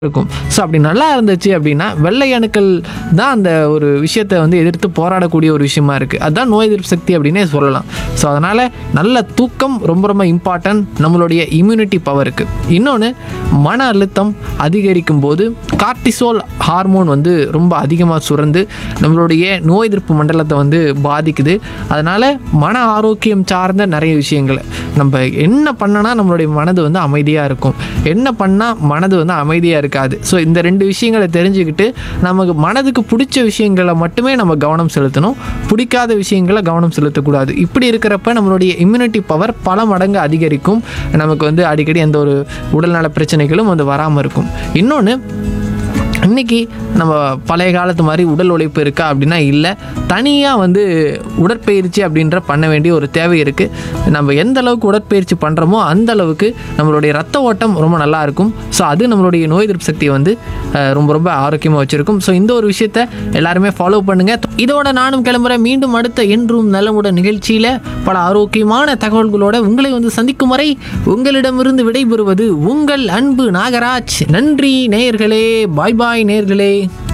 இருக்கும் ஸோ அப்படி நல்லா இருந்துச்சு அப்படின்னா வெள்ளை அணுக்கள் தான் அந்த ஒரு விஷயத்தை வந்து எதிர்த்து போராடக்கூடிய ஒரு விஷயமா இருக்குது அதுதான் நோய் எதிர்ப்பு சக்தி அப்படின்னே சொல்லலாம் ஸோ அதனால் நல்ல தூக்கம் ரொம்ப ரொம்ப இம்பார்ட்டன்ட் நம்மளுடைய இம்யூனிட்டி பவருக்கு இன்னொன்று மன அழுத்தம் அதிகரிக்கும் போது கார்டிசோல் ஹார்மோன் வந்து ரொம்ப அதிகமாக சுரந்து நம்மளுடைய நோய் எதிர்ப்பு மண்டலத்தை வந்து பாதிக்குது அதனால் மன ஆரோக்கியம் சார்ந்த நிறைய விஷயங்களை நம்ம என்ன பண்ணனா நம்மளுடைய மனது வந்து அமைதியாக இருக்கும் என்ன பண்ணால் மனது வந்து அமைதியாக இருக்காது ஸோ இந்த ரெண்டு விஷயங்களை தெரிஞ்சுக்கிட்டு நமக்கு மனதுக்கு பிடிச்ச விஷயங்களை மட்டுமே நம்ம கவனம் செலுத்தணும் பிடிக்காத விஷயங்களை கவனம் செலுத்தக்கூடாது இப்படி இருக்கிறப்ப நம்மளுடைய இம்யூனிட்டி பவர் பல மடங்கு அதிகரிக்கும் நமக்கு வந்து அடிக்கடி எந்த ஒரு உடல்நல பிரச்சனைகளும் வந்து வராமல் இருக்கும் இன்னொன்று இன்னைக்கு நம்ம பழைய காலத்து மாதிரி உடல் உழைப்பு இருக்கா அப்படின்னா இல்லை தனியாக வந்து உடற்பயிற்சி அப்படின்ற பண்ண வேண்டிய ஒரு தேவை இருக்குது நம்ம எந்த அளவுக்கு உடற்பயிற்சி பண்ணுறோமோ அந்த அளவுக்கு நம்மளுடைய ரத்த ஓட்டம் ரொம்ப நல்லா இருக்கும் ஸோ அது நம்மளுடைய நோய் எதிர்ப்பு சக்தியை வந்து அஹ், ரொம்ப ரொம்ப ஆரோக்கியமாக வச்சுருக்கும் ஸோ இந்த ஒரு விஷயத்த எல்லாருமே ஃபாலோ பண்ணுங்கள் இதோட நானும் கிளம்புறேன் மீண்டும் அடுத்த என்றும் நலமுடன் நிகழ்ச்சியில் பல ஆரோக்கியமான தகவல்களோட உங்களை வந்து சந்திக்கும் வரை உங்களிடமிருந்து விடைபெறுவது உங்கள் அன்பு நாகராஜ் நன்றி நேயர்களே பாய் பாய் நேயர்களே